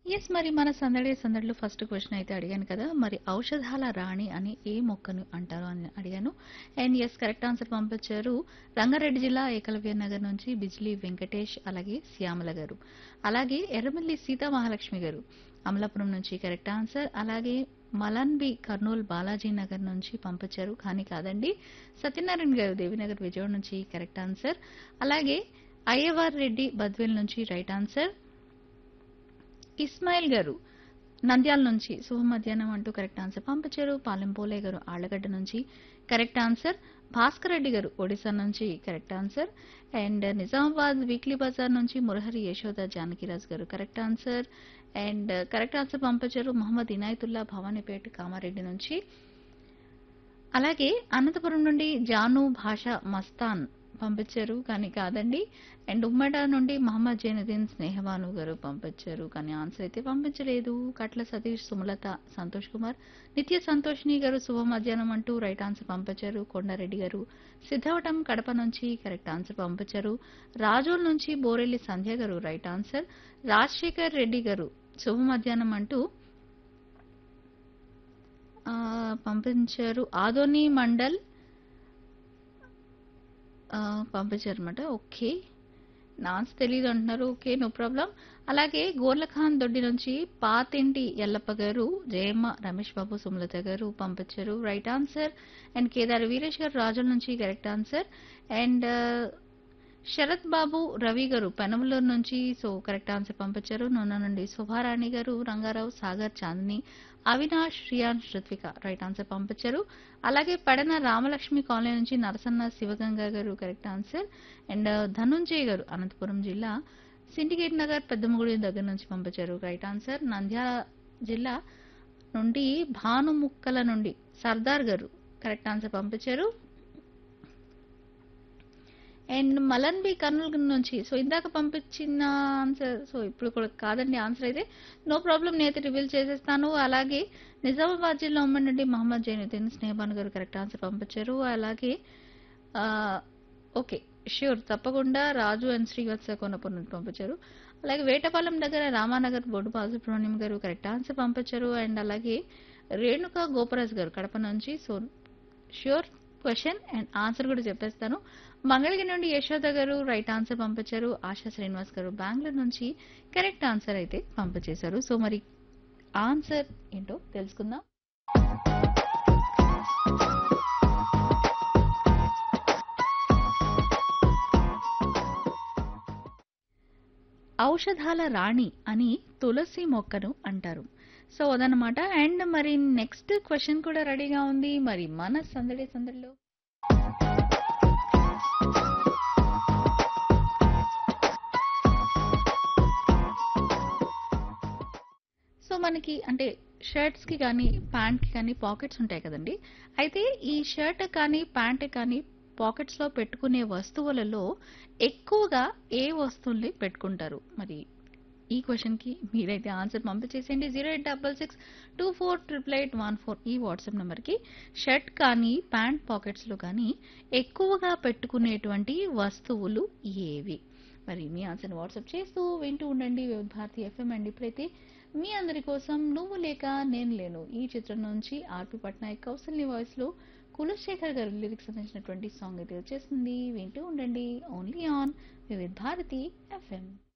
yes మరి మన సందడి సందడిలో ఫస్ట్ క్వశ్చన్ అయితే అడిగాను కదా మరి ఔషధాల రాణి అని ఏ మొక్కను అంటారు అని అడిగాను అండ్ ఎస్ కరెక్ట్ ఆన్సర్ పంపించారు రంగారెడ్డి జిల్లా ఏకలవ్య నగర్ నుంచి బిజ్లీ వెంకటేష్ అలాగే శ్యామల గారు అలాగే ఎర్రమల్లి సీతా మహాలక్ష్మి గారు అమలాపురం నుంచి కరెక్ట్ ఆన్సర్ అలాగే మలన్బి కర్నూలు బాలాజీ నగర్ నుంచి పంపించారు కానీ కాదండి సత్యనారాయణ గారు దేవినగర్ విజయవాడ నుంచి కరెక్ట్ ఆన్సర్ అలాగే అయ్యవార్ రెడ్డి బద్వేల్ నుంచి రైట్ ఆన్సర్ ఇస్మాయిల్ గారు నంద్యాల నుంచి శుభ మధ్యాహ్నం అంటూ కరెక్ట్ ఆన్సర్ పంపించారు పాలెం పోలే గారు ఆళ్లగడ్డ నుంచి కరెక్ట్ ఆన్సర్ భాస్కర్ రెడ్డి గారు ఒడిశా నుంచి correct answer and Nizamabad weekly బజార్ నుంచి మురహరి యశోద జానకిరాజ్ గారు correct answer and correct answer పంపించారు మహమ్మద్ ఇనాయతుల్లా భవానీపేట కామారెడ్డి నుంచి అలాగే అనంతపురం నుండి జాను భాష మస్తాన్ పంపించారు కానీ కాదండి అండ్ ఉమ్మడ నుండి మహమ్మద్ జైనుద్దీన్ స్నేహబాను గారు పంపించారు కానీ ఆన్సర్ అయితే పంపించలేదు కట్ల సతీష్ సుమలత సంతోష్ కుమార్ నిత్య సంతోష్ని గారు శుభ మధ్యాహ్నం అంటూ రైట్ ఆన్సర్ పంపించారు కొండారెడ్డి గారు సిద్ధవటం కడప నుంచి కరెక్ట్ ఆన్సర్ పంపించారు రాజోల్ నుంచి బోరెల్లి సంధ్య గారు రైట్ ఆన్సర్ రాజశేఖర్ రెడ్డి గారు శుభ మధ్యాహ్నం అంటూ ఆ, పంపించారు ఆదోని మండల్ పంపించారనమాట ఓకే నాన్స్ తెలియదు అంటున్నారు ఓకే నో ప్రాబ్లం అలాగే గోర్లఖాన్ దొడ్డి నుంచి పాతింటి ఎల్లప్ప గారు జయమ్మ రమేష్ బాబు సుమలత గారు పంపించారు right answer and Kedar Veeresh గారు రాజుల నుంచి correct answer and Sarath Babu Ravi గారు పెనమలూరు నుంచి సో కరెక్ట్ ఆన్సర్ పంపించారు నూనె నుండి శుభారాణి గారు రంగారావు సాగర్ చాందిని అవినాష్ శ్రియాన్ శ్రుత్విక రైట్ ఆన్సర్ పంపించారు అలాగే పడన రామలక్ష్మి కాలనీ నుంచి నరసన్న శివగంగా గారు కరెక్ట్ ఆన్సర్ అండ్ ధనుంజయ్ గారు అనంతపురం జిల్లా సిండికేట్ నగర్ పెద్దమగుడి దగ్గర నుంచి పంపించారు రైట్ ఆన్సర్ నంద్యాల జిల్లా నుండి భానుముక్కల నుండి సర్దార్ గారు కరెక్ట్ ఆన్సర్ పంపించారు అండ్ మలన్ బి కర్నూలు నుంచి సో ఇందాక పంపించిన ఆన్సర్ సో ఇప్పుడు కూడా కాదండి ఆన్సర్ అయితే నో ప్రాబ్లం నేనైతే రివీల్ చేసేస్తాను అలాగే నిజామాబాద్ జిల్లా ఉమ్మడి నుండి మహమ్మద్ జైనుద్దీన్ స్నేహబాన్ గారు కరెక్ట్ ఆన్సర్ పంపించారు అలాగే ఆ, ఓకే ష్యూర్ తప్పకుండా రాజు అండ్ శ్రీవత్స కొనపూర్ నుండి పంపించారు అలాగే వేటపాలెం దగ్గర రామానగర్ బొడ్డు బాలసుబ్రహ్మణ్యం గారు కరెక్ట్ ఆన్సర్ పంపించారు అండ్ అలాగే రేణుక గోపరాజ్ గారు కడప నుంచి so sure question and answer కూడా చెప్పేస్తాను మంగళగిరి నుండి యశోద గారు రైట్ ఆన్సర్ పంపించారు ఆశా శ్రీనివాస్ గారు బెంగళూరు నుంచి కరెక్ట్ ఆన్సర్ అయితే పంపించేశారు సో మరి ఆన్సర్ ఏంటో తెలుసుకుందాం ఔషధాల రాణి అని తులసి మొక్కను అంటారు సో అదనమాట అండ్ మరి నెక్స్ట్ క్వశ్చన్ కూడా రెడీగా ఉంది మరి మన సందడి సందడిలో సో మనకి అంటే షర్ట్స్ కి కానీ ప్యాంట్ కి కానీ పాకెట్స్ ఉంటాయి కదండి అయితే ఈ షర్ట్ కానీ ప్యాంట్ కానీ పాకెట్స్ లో పెట్టుకునే వస్తువులలో ఎక్కువగా ఏ వస్తువుల్ని పెట్టుకుంటారు మరి ఈ క్వశ్చన్ కి మీరైతే ఆన్సర్ పంపించేసేయండి zero eight double six two four triple eight one four ఈ వాట్సాప్ నెంబర్కి షర్ట్ కానీ ప్యాంట్ పాకెట్స్ లో కానీ ఎక్కువగా పెట్టుకునేటువంటి వస్తువులు ఏవి మరి మీ ఆన్సర్ వాట్సాప్ చేస్తూ వింటూ ఉండండి వివిధ భారతి ఎఫ్ఎం అండి ఇప్పుడైతే మీ అందరి కోసం నువ్వు లేక నేను లేను ఈ చిత్రం నుంచి ఆర్పి పట్నాయక్ కౌసల్ని వాయిస్ లో కులశేఖర్ గారు లిరిక్స్ సంబంధించినటువంటి సాంగ్ అయితే వచ్చేసింది వింటూ ఉండండి ఓన్లీ ఆన్ వివిధ భారతి ఎఫ్ఎం